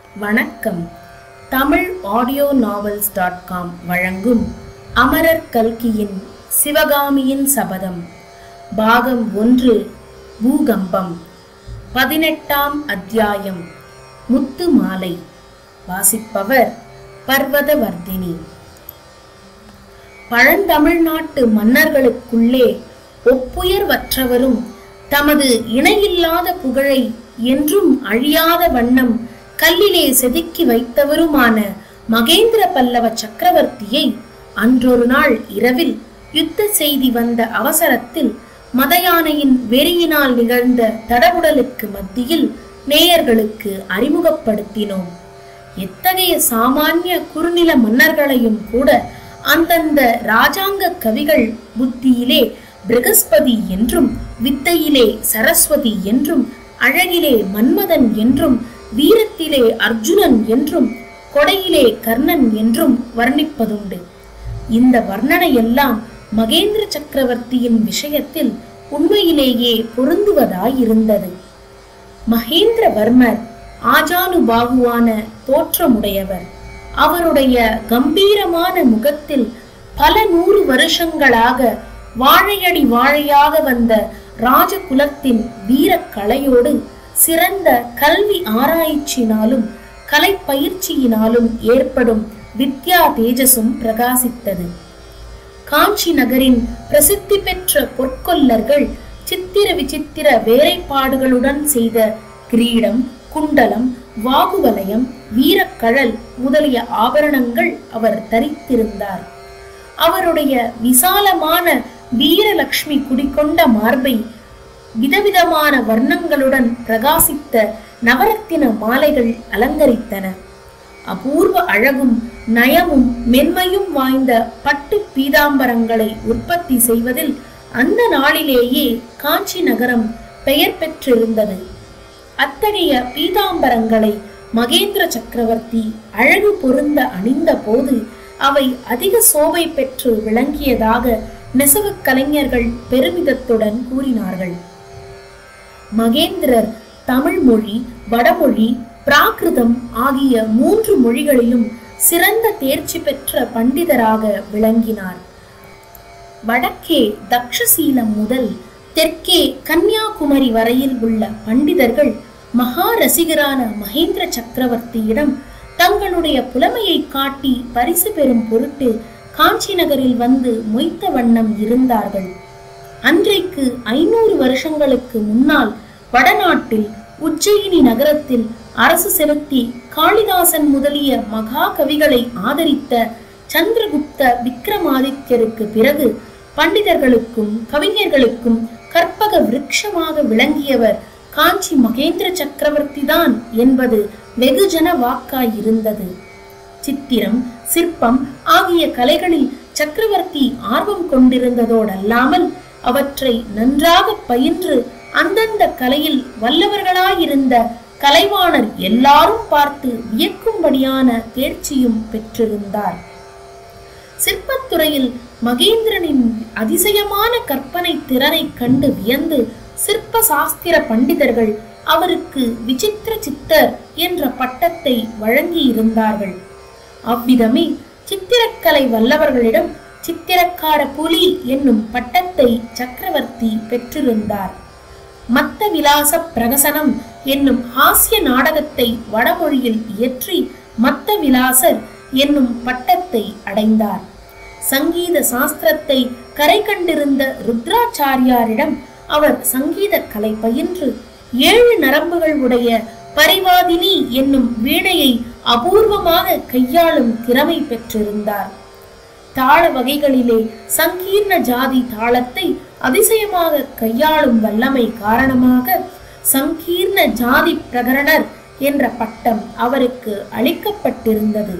வணக்கம் Tamil audio novels dot com வழங்கும் அமரர் கல்கியின் சிவகாமியின் சபதம் பாகம் ஒன்று பூகம்பம் பதினெட்டாம் அத்தியாயம் முத்து மாலை வாசிப்பவர் பர்வதவர்தினி பழந்தமிழ்நாட்டு மன்னர்களுக்குள்ளே ஒப்புயர்வற்றவரும் தமது இணையில்லாத புகழை என்றும் அழியாத வண்ணம் கல்லிலே செதுக்கி வைத்தவருமான மகேந்திர பல்லவ சக்கரவர்த்தியை அன்றொரு நாள் இரவில் யுத்த செய்தி வந்த அவசரத்தில் மதயானையின் வெறியினால் நிகழ்ந்த தடபுடலுக்கு மத்தியில் நேயர்களுக்கு அறிமுகப்படுத்தினோம் எத்தகைய சாமானிய குறுநில மன்னர்களையும் கூட அந்தந்த ராஜாங்க கவிகள் புத்தியிலே பிரகஸ்பதி என்றும் வித்தையிலே சரஸ்வதி என்றும் அழகிலே மன்மதன் என்றும் வீரத்திலே அர்ஜுனன் என்றும் கொடையிலே கர்ணன் என்றும் வர்ணிப்பதுண்டு இந்த வர்ணனையெல்லாம் மகேந்திர சக்கரவர்த்தியின் விஷயத்தில் உண்மையிலேயே பொருந்துவதாயிருந்தது மகேந்திரவர்மர் ஆஜானுபாகுவான தோற்றமுடையவர் அவருடைய கம்பீரமான முகத்தில் பல நூறு வருஷங்களாக வாழையடி வாழையாக வந்த ராஜகுலத்தின் வீரக்கலையோடு சிறந்த கல்வி ஆராய்ச்சியினாலும் கலை பயிற்சியினாலும் ஏற்படும் வித்யா தேஜஸும் பிரகாசித்தது காஞ்சி நகரின் பிரசித்தி பெற்ற பொற்கொல்லர்கள் சித்திர விசித்திர வேலைப்பாடுகளுடன் செய்த கிரீடம் குண்டலம் வாகுவலயம் வீரக்கழல் முதலிய ஆபரணங்கள் அவர் தரித்திருந்தார் அவருடைய விசாலமான வீரலட்சுமி குடிகொண்ட மார்பை விதவிதமான வர்ணங்களுடன் பிரகாசித்த நவரத்தின மாலைகள் அலங்கரித்தன அபூர்வ அழகும் நயமும் மென்மையும் வாய்ந்த பட்டு பீதாம்பரங்களை உற்பத்தி செய்வதில் அந்த நாளிலேயே காஞ்சி நகரம் பெயர் பெற்றிருந்தது அத்தகைய பீதாம்பரங்களை மகேந்திர சக்கரவர்த்தி அழகு பொருந்த அணிந்த போது அவை அதிக சோபை பெற்று விளங்கியதாக நெசவு கலைஞர்கள் பெருமிதத்துடன் கூறினார்கள் மகேந்திரர் தமிழ் மொழி வடமொழி பிராகிருதம் ஆகிய மூன்று மொழிகளிலும் சிறந்த தேர்ச்சி பெற்ற பண்டிதராக விளங்கினார் வடக்கே தக்ஷசீலம் முதல் தெற்கே கன்னியாகுமரி வரையில் உள்ள பண்டிதர்கள் மகா ரசிகரான மகேந்திர சக்கரவர்த்தியிடம் தங்களுடைய புலமையை காட்டி பரிசு பெறும் பொருட்டு காஞ்சி நகரில் வந்து மொய்த்த வண்ணம் இருந்தார்கள் அன்றைக்கு ஐநூறு வருஷங்களுக்கு முன்னால் வடநாட்டில் உஜ்ஜயினி நகரத்தில் அரசு செலுத்தி காளிதாசன் முதலிய மகா கவிகளை ஆதரித்த சந்திரகுப்த விக்ரமாதித்யருக்கு பிறகு பண்டிதர்களுக்கும் கவிஞர்களுக்கும் கற்பக விருட்சமாக விளங்கியவர் காஞ்சி மகேந்திர சக்கரவர்த்தி தான் என்பது வெகுஜன வாக்காயிருந்தது சித்திரம் சிற்பம் ஆகிய கலைகளில் சக்கரவர்த்தி ஆர்வம் கொண்டிருந்ததோடல்லாமல் அவற்றை நன்றாக பயின்று அந்தந்த கலையில் வல்லவர்களாயிருந்த கலைவாணர் எல்லாரும் பார்த்து வியக்கும்படியான தேர்ச்சியும் பெற்றிருந்தார் சிற்பத்துறையில் மகேந்திரனின் அதிசயமான கற்பனை திறனை கண்டு வியந்து சிற்ப சாஸ்திர பண்டிதர்கள் அவருக்கு விசித்திர சித்தர் என்ற பட்டத்தை வழங்கி இருந்தார்கள் அவ்விதமே சித்திரக்கலை வல்லவர்களிடம் சித்திரக்கார புலி என்னும் பட்டத்தை சக்கரவர்த்தி பெற்றிருந்தார் மத்த விலாச பிரகசனம் என்னும் ஹாஸ்ய நாடகத்தை வடமொழியில் இயற்றி மத்த விலாசர் என்னும் பட்டத்தை அடைந்தார் சங்கீத சாஸ்திரத்தை கரை கண்டிருந்த ருத்ராச்சாரியாரிடம் அவர் சங்கீத கலை பயின்று ஏழு நரம்புகள் உடைய பரிவாதினி என்னும் வீணையை அபூர்வமாக கையாளும் திறமை பெற்றிருந்தார் தாள வகைகளிலே சங்கீர்ண ஜாதி தாளத்தை அதிசயமாக கையாளும் வல்லமை காரணமாக சங்கீர்ண ஜாதி பிரகரணர் என்ற பட்டம் அவருக்கு அளிக்கப்பட்டிருந்தது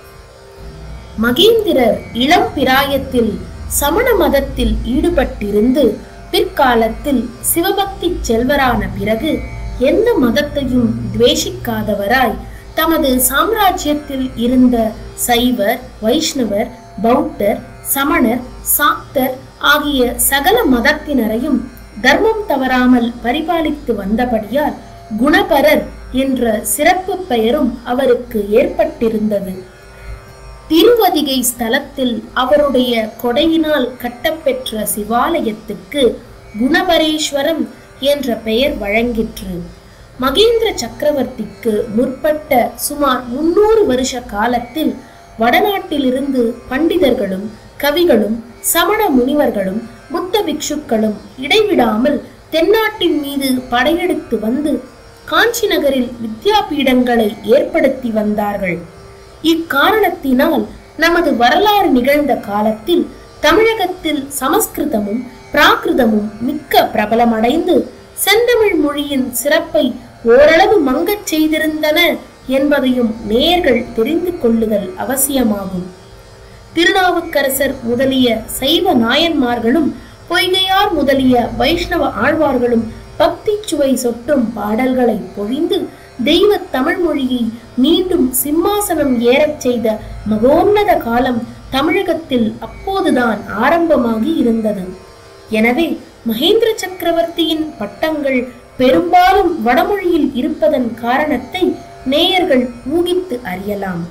மகேந்திரர் இளம் பிராயத்தில் சமண மதத்தில் ஈடுபட்டிருந்து பிற்காலத்தில் சிவபக்தி செல்வரான பிறகு எந்த மதத்தையும் துவேஷிக்காதவராய் தமது சாம்ராஜ்யத்தில் இருந்த சைவர் வைஷ்ணவர் பௌத்தர் சமணர் சாக்தர் ஆகிய சகல மதத்தினரையும் தர்மம் தவறாமல் பரிபாலித்து வந்தபடியால் குணபரர் என்ற சிறப்பு பெயரும் அவருக்கு ஏற்பட்டிருந்தது திருவதிகை ஸ்தலத்தில் அவருடைய கொடையினால் கட்டப்பெற்ற சிவாலயத்துக்கு குணபரேஸ்வரம் என்ற பெயர் வழங்கிற்று மகேந்திர சக்கரவர்த்திக்கு முற்பட்ட சுமார் முன்னூறு வருஷ காலத்தில் வடநாட்டிலிருந்து பண்டிதர்களும் கவிகளும் சமண முனிவர்களும் புத்த பிக்ஷுக்களும் இடைவிடாமல் தென்னாட்டின் மீது படையெடுத்து வந்து காஞ்சி நகரில் வித்யாபீடங்களை ஏற்படுத்தி வந்தார்கள் இக்காரணத்தினால் நமது வரலாறு நிகழ்ந்த காலத்தில் தமிழகத்தில் சமஸ்கிருதமும் பிராகிருதமும் மிக்க பிரபலமடைந்து செந்தமிழ் மொழியின் சிறப்பை ஓரளவு மங்கச் செய்திருந்தன என்பதையும் நேயர்கள் தெரிந்து கொள்ளுதல் அவசியமாகும் திருநாவுக்கரசர் முதலிய சைவ நாயன்மார்களும் பொய்கையார் முதலிய வைஷ்ணவ ஆழ்வார்களும் பக்தி சுவை சொட்டும் பாடல்களை பொழிந்து தெய்வ தமிழ் மொழியை மீண்டும் சிம்மாசனம் ஏறச் செய்த மகோன்னத காலம் தமிழகத்தில் அப்போதுதான் ஆரம்பமாகி இருந்தது எனவே மகேந்திர சக்கரவர்த்தியின் பட்டங்கள் பெரும்பாலும் வடமொழியில் இருப்பதன் காரணத்தை நேயர்கள் ஊகித்து அறியலாம்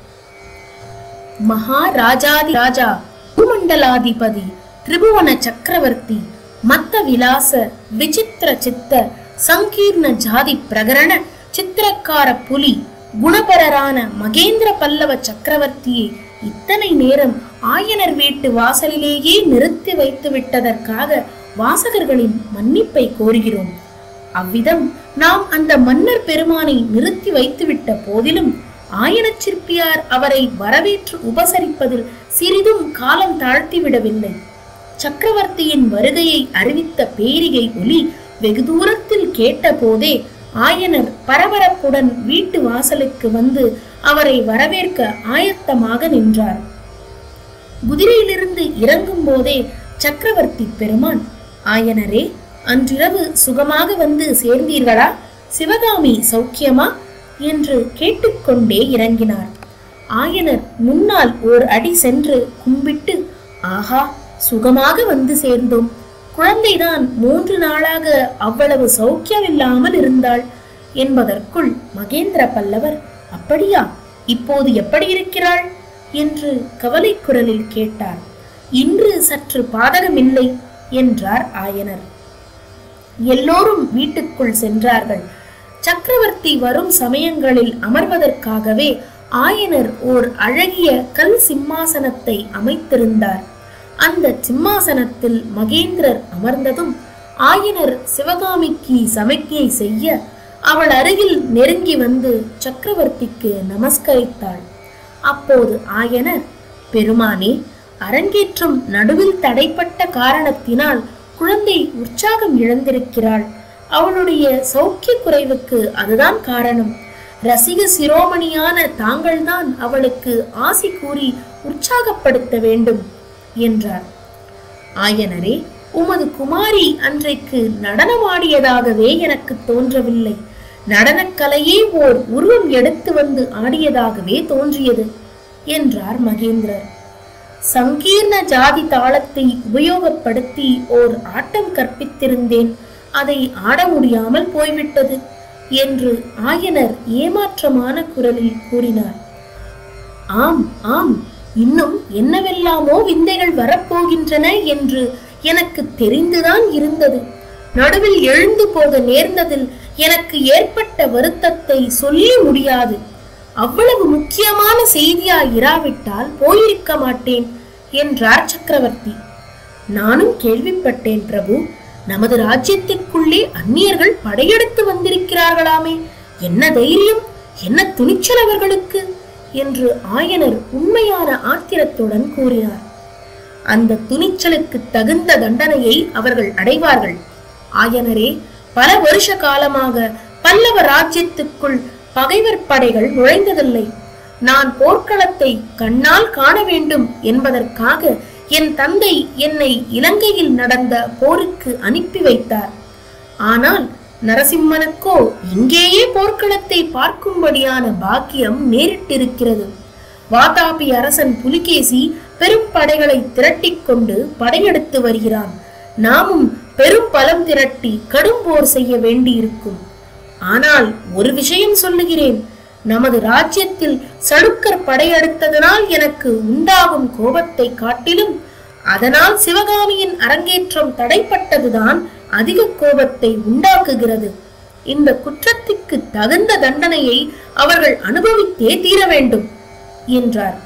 மகாராஜாதி ராஜா பூமண்டலாதிபதி திரிபுவன சக்கரவர்த்தி மத்த விலாச விசித்திர சித்த சங்கீர்ண ஜாதி பிரகரண சித்திரக்கார புலி குணபரரான மகேந்திர பல்லவ சக்கரவர்த்தியை இத்தனை நேரம் ஆயனர் வீட்டு வாசலிலேயே நிறுத்தி வைத்து விட்டதற்காக வாசகர்களின் மன்னிப்பை கோருகிறோம் அவ்விதம் நாம் அந்த மன்னர் பெருமானை நிறுத்தி வைத்துவிட்ட போதிலும் ஆயனச் சிற்பியார் அவரை வரவேற்று உபசரிப்பதில் சிறிதும் காலம் தாழ்த்திவிடவில்லை சக்கரவர்த்தியின் வருகையை அறிவித்த பேரிகை ஒலி வெகு தூரத்தில் கேட்டபோதே ஆயனர் பரபரப்புடன் வீட்டு வாசலுக்கு வந்து அவரை வரவேற்க ஆயத்தமாக நின்றார் குதிரையிலிருந்து இறங்கும் போதே சக்கரவர்த்தி பெருமான் ஆயனரே அன்றிரவு சுகமாக வந்து சேர்ந்தீர்களா சிவகாமி சௌக்கியமா என்று கேட்டுக்கொண்டே இறங்கினார் ஆயனர் முன்னால் ஓர் அடி சென்று கும்பிட்டு ஆஹா சுகமாக வந்து சேர்ந்தோம் குழந்தைதான் மூன்று நாளாக அவ்வளவு சௌக்கியமில்லாமல் இருந்தாள் என்பதற்குள் மகேந்திர பல்லவர் அப்படியா இப்போது எப்படி இருக்கிறாள் என்று கவலை குரலில் கேட்டார் இன்று சற்று பாதகமில்லை என்றார் ஆயனர் எல்லோரும் வீட்டுக்குள் சென்றார்கள் சக்கரவர்த்தி வரும் சமயங்களில் அமர்வதற்காகவே ஆயனர் ஓர் அழகிய கல் சிம்மாசனத்தை அமைத்திருந்தார் அந்த சிம்மாசனத்தில் மகேந்திரர் அமர்ந்ததும் ஆயனர் சிவகாமிக்கு சமிக்ஞை செய்ய அவள் அருகில் நெருங்கி வந்து சக்கரவர்த்திக்கு நமஸ்கரித்தாள் அப்போது ஆயனர் பெருமானே அரங்கேற்றம் நடுவில் தடைப்பட்ட காரணத்தினால் குழந்தை உற்சாகம் இழந்திருக்கிறாள் அவளுடைய சௌக்கிய குறைவுக்கு அதுதான் காரணம் ரசிக சிரோமணியான தாங்கள்தான் அவளுக்கு ஆசி கூறி உற்சாகப்படுத்த வேண்டும் என்றார் ஆயனரே உமது குமாரி அன்றைக்கு நடனமாடியதாகவே எனக்கு தோன்றவில்லை நடனக்கலையே ஓர் உருவம் எடுத்து வந்து ஆடியதாகவே தோன்றியது என்றார் மகேந்திரர் சங்கீர்ண ஜாதி தாளத்தை உபயோகப்படுத்தி ஓர் ஆட்டம் கற்பித்திருந்தேன் அதை ஆட முடியாமல் போய்விட்டது என்று ஆயனர் ஏமாற்றமான குரலில் கூறினார் ஆம் ஆம் இன்னும் என்னவெல்லாமோ விந்தைகள் வரப்போகின்றன என்று எனக்கு தெரிந்துதான் இருந்தது நடுவில் எழுந்து போக நேர்ந்ததில் எனக்கு ஏற்பட்ட வருத்தத்தை சொல்லி முடியாது அவ்வளவு முக்கியமான செய்தியா இராவிட்டால் போயிருக்க மாட்டேன் என்றார் சக்கரவர்த்தி நானும் கேள்விப்பட்டேன் பிரபு நமது ராஜ்யத்திற்குள்ளே அந்நியர்கள் படையெடுத்து வந்திருக்கிறார்களாமே என்ன தைரியம் என்ன துணிச்சல் அவர்களுக்கு என்று ஆயனர் உண்மையான ஆத்திரத்துடன் கூறினார் அந்த துணிச்சலுக்கு தகுந்த தண்டனையை அவர்கள் அடைவார்கள் ஆயனரே பல வருஷ காலமாக பல்லவ ராஜ்யத்துக்குள் பகைவர் படைகள் நுழைந்ததில்லை நான் போர்க்களத்தை கண்ணால் காண வேண்டும் என்பதற்காக என் தந்தை என்னை இலங்கையில் நடந்த போருக்கு அனுப்பி வைத்தார் ஆனால் நரசிம்மனுக்கோ இங்கேயே போர்க்களத்தை பார்க்கும்படியான பாக்கியம் நேரிட்டிருக்கிறது வாதாபி அரசன் புலிகேசி பெரும் படைகளை திரட்டிக் கொண்டு படையெடுத்து வருகிறான் நாமும் பெரும் பலம் திரட்டி கடும் போர் செய்ய வேண்டியிருக்கும் ஆனால் ஒரு விஷயம் சொல்லுகிறேன் நமது ராஜ்யத்தில் சளுக்கர் படையெடுத்ததனால் எனக்கு உண்டாகும் கோபத்தை காட்டிலும் அதனால் சிவகாமியின் அரங்கேற்றம் தடைப்பட்டதுதான் அதிக கோபத்தை உண்டாக்குகிறது இந்த குற்றத்திற்கு தகுந்த தண்டனையை அவர்கள் அனுபவித்தே தீர வேண்டும் என்றார்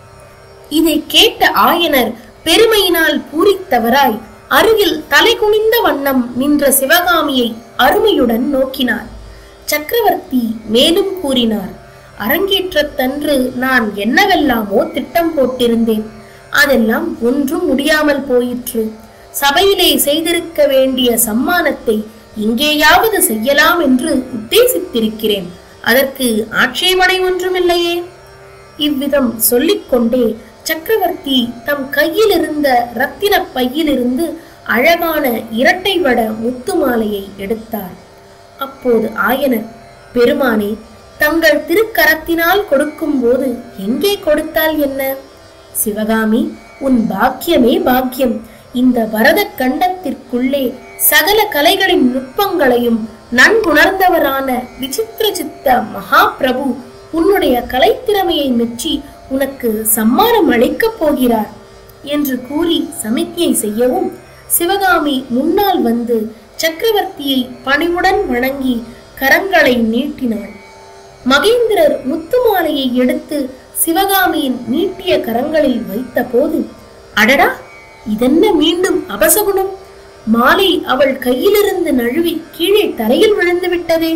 இதை கேட்ட ஆயனர் பெருமையினால் பூரித்தவராய் அருகில் தலை குனிந்த வண்ணம் நின்ற சிவகாமியை அருமையுடன் நோக்கினார் சக்கரவர்த்தி மேலும் கூறினார் அரங்கேற்றத்தன்று நான் என்னவெல்லாமோ திட்டம் போட்டிருந்தேன் அதெல்லாம் ஒன்றும் முடியாமல் போயிற்று சபையிலே செய்திருக்க வேண்டிய சம்மானத்தை இங்கேயாவது செய்யலாம் என்று உத்தேசித்திருக்கிறேன் அதற்கு ஆட்சேபனை ஒன்றுமில்லையே இவ்விதம் சொல்லிக்கொண்டே சக்கரவர்த்தி தம் கையில் இருந்த ரத்தின பையிலிருந்து அழகான இரட்டை வட முத்து மாலையை எடுத்தார் அப்போது ஆயனர் பெருமானே தங்கள் திருக்கரத்தினால் கொடுக்கும் போது எங்கே கொடுத்தால் என்ன சிவகாமி உன் பாக்கியமே பாக்கியம் இந்த பரத கண்டத்திற்குள்ளே சகல கலைகளின் நுட்பங்களையும் நன்குணர்ந்தவரான விசித்திர சித்த மகாபிரபு உன்னுடைய கலைத்திறமையை மெச்சி உனக்கு சம்மானம் அளிக்கப் போகிறார் என்று கூறி சமிக்ஞை செய்யவும் சிவகாமி முன்னால் வந்து சக்கரவர்த்தியை பணிவுடன் வணங்கி கரங்களை நீட்டினாள் மகேந்திரர் முத்து மாலையை எடுத்து சிவகாமியின் நீட்டிய கரங்களில் வைத்தபோது அடடா இதென்ன மீண்டும் அபசகுணம் மாலை அவள் கையிலிருந்து நழுவி கீழே தரையில் விழுந்து விட்டதே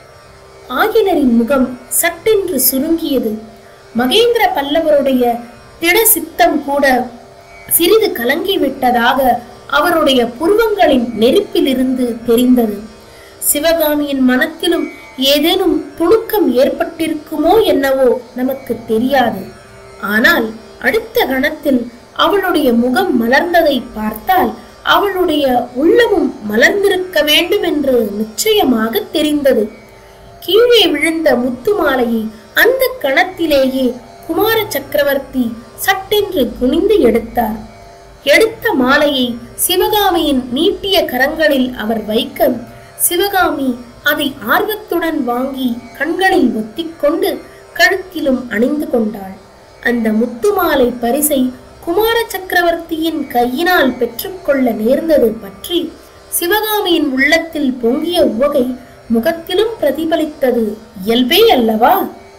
ஆயனரின் முகம் சட்டென்று சுருங்கியது மகேந்திர பல்லவருடைய திட சித்தம் கூட சிறிது கலங்கி விட்டதாக அவருடைய புருவங்களின் நெருப்பிலிருந்து தெரிந்தது சிவகாமியின் மனத்திலும் ஏதேனும் துணுக்கம் ஏற்பட்டிருக்குமோ என்னவோ நமக்கு தெரியாது ஆனால் அடுத்த கணத்தில் அவளுடைய முகம் மலர்ந்ததை பார்த்தால் அவளுடைய உள்ளமும் மலர்ந்திருக்க வேண்டும் என்று நிச்சயமாக தெரிந்தது கீழே விழுந்த முத்து மாலையை அந்த கணத்திலேயே குமார சக்கரவர்த்தி சட்டென்று குனிந்து எடுத்தார் எடுத்த மாலையை சிவகாமியின் நீட்டிய கரங்களில் அவர் வைக்க சிவகாமி அதை ஆர்வத்துடன் வாங்கி கண்களில் ஒத்திக்கொண்டு கழுத்திலும் அணிந்து கொண்டாள் அந்த முத்து மாலை பரிசை குமார சக்கரவர்த்தியின் கையினால் பெற்றுக்கொள்ள நேர்ந்தது பற்றி சிவகாமியின் உள்ளத்தில் பொங்கிய உவகை முகத்திலும் பிரதிபலித்தது இயல்பே அல்லவா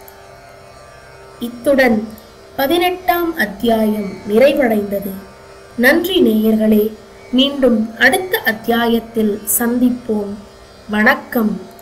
இத்துடன் பதினெட்டாம் அத்தியாயம் நிறைவடைந்தது நன்றி நேயர்களே மீண்டும் அடுத்த அத்தியாயத்தில் சந்திப்போம் வணக்கம்